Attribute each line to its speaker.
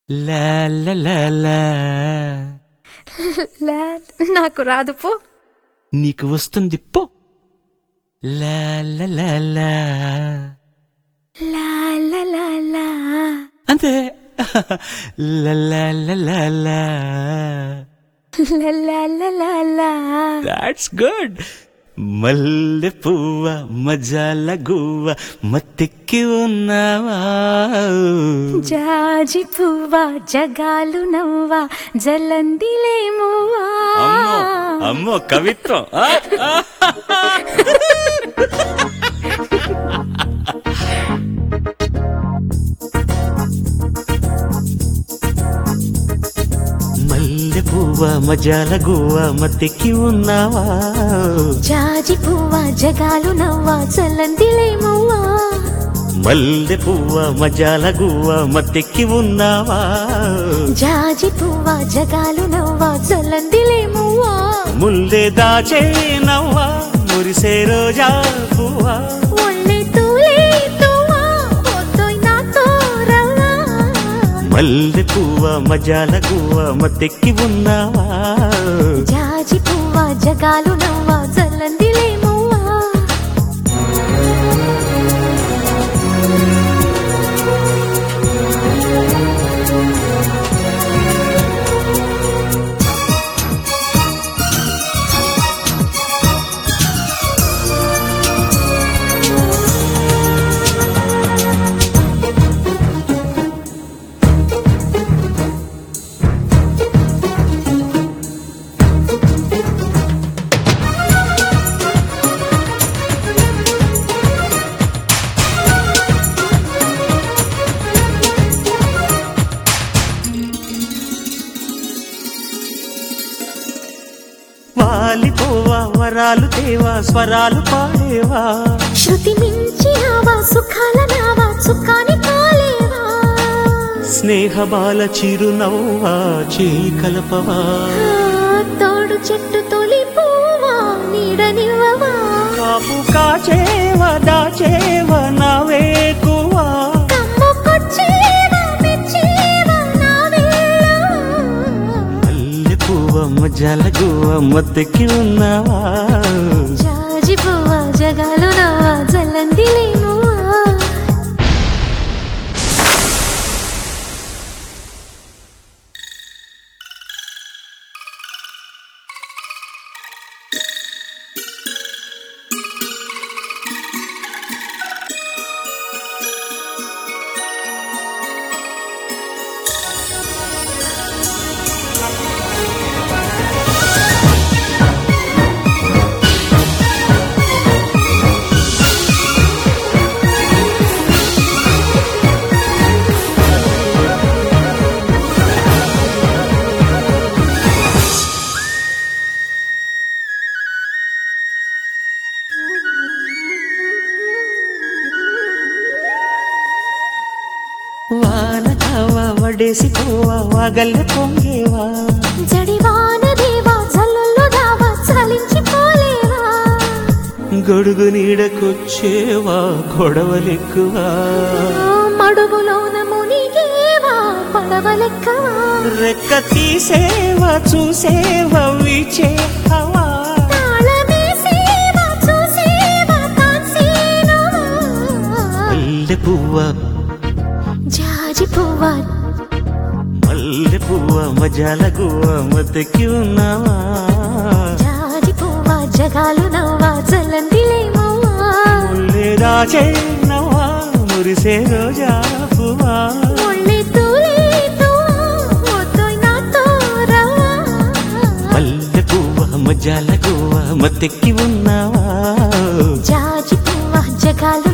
Speaker 1: లా లా లా లా.
Speaker 2: లా నాకు రాదు పో
Speaker 1: నీకు వస్తుంది పో లా లా లా లా.
Speaker 2: లా లా లా లా
Speaker 1: అంతే లా లా లా లా లా.
Speaker 2: లా లా లా లా లా
Speaker 1: దాట్స్ గుడ్ మల్లె పువ్వ మజాల గువ్వ మత్తెక్కి ఉన్నావా
Speaker 2: జాజి పువ్వా జగాలు నవ్వా జలందిలేమువా
Speaker 1: అమ్మో అమ్మో కవిత్వం ఆ, ఆ. మల్లె పువ్వ మజాల గువ్వ మత్తెక్కి ఉన్నావా
Speaker 2: జాజి పువ్వా జగాలు నవ్వా జలందిలేమువా
Speaker 1: మల్లె పువ్వ మజాల గువ్వ మత్తెక్కి ఉన్నావా
Speaker 2: జాజి పువ్వా జగాలు నవ్వా జలందిలేమువా
Speaker 1: ముల్లె దాచే నవ్వా మురిసే రోజా పువ్వా
Speaker 2: ఒళ్ళే తూలే తువా పొద్దోయ్ నాతో రవ్వా
Speaker 1: మల్లె పువ్వ మజాల గువ్వ మత్తెక్కి ఉన్నావా
Speaker 2: జాజి పువ్వా జగాలు నవ్వా జలందిలేమువా
Speaker 1: వాలిపోవా వరాలు తేవా స్వరాలు పాడేవా
Speaker 2: శృతి మించి ఆవా సుఖాల నావా సుఖాని కాలేవా
Speaker 1: స్నేహ బాల చిరునవ్వా చేయి కలపవా
Speaker 2: ఆ, తోడు చెట్టు తొలి పువ్వా నీడనివ్వవా
Speaker 1: కాపు కాచేవా దాచేవా నవేకువా
Speaker 2: కమ్ముకొచ్చేవా మెచ్చేవా నా వేళ
Speaker 1: మల్లె పువ్వ మజాల గువ్వ మత్తెక్కి ఉన్నావా
Speaker 2: జాజి పువ్వా జగాలు నవ్వా జల్లందిలేనువా
Speaker 1: వాన కావా వడేసి పోవా వాగల్లె పొంగేవా
Speaker 2: జడివాన దేవా జల్లుల్లో దావా చలించిపోలేవా
Speaker 1: గొడుగు నీడకొచ్చేవా గొడవలెక్కువా
Speaker 2: ఆ, మడుగులోన మునిగేవా పడవలెక్కవా
Speaker 1: రెక్క తీసేవా చూసేవా వీచే హవా
Speaker 2: తాళమేసేవా చూసేవా కాన్సేనవా
Speaker 1: మల్లె పువ్వ
Speaker 2: జాజి పువ్వా
Speaker 1: మల్లె పువ్వ మజాల గువ్వ మద్దెక్కి ఉన్నావా
Speaker 2: జాజి పువ్వా జగాలు నవ్వా జల్లందిలేమవ్వా
Speaker 1: ముల్లె దాచే నవ్వా మురిసే రోజా పువ్వా
Speaker 2: ఒళ్ళే తూలే తువా ఒద్దోయ్ నాతో రవ్వా
Speaker 1: మల్లె పువ్వ మజాల గువ్వ మత్తెక్కి ఉన్నావా
Speaker 2: జాజి పువ్వా జగాలు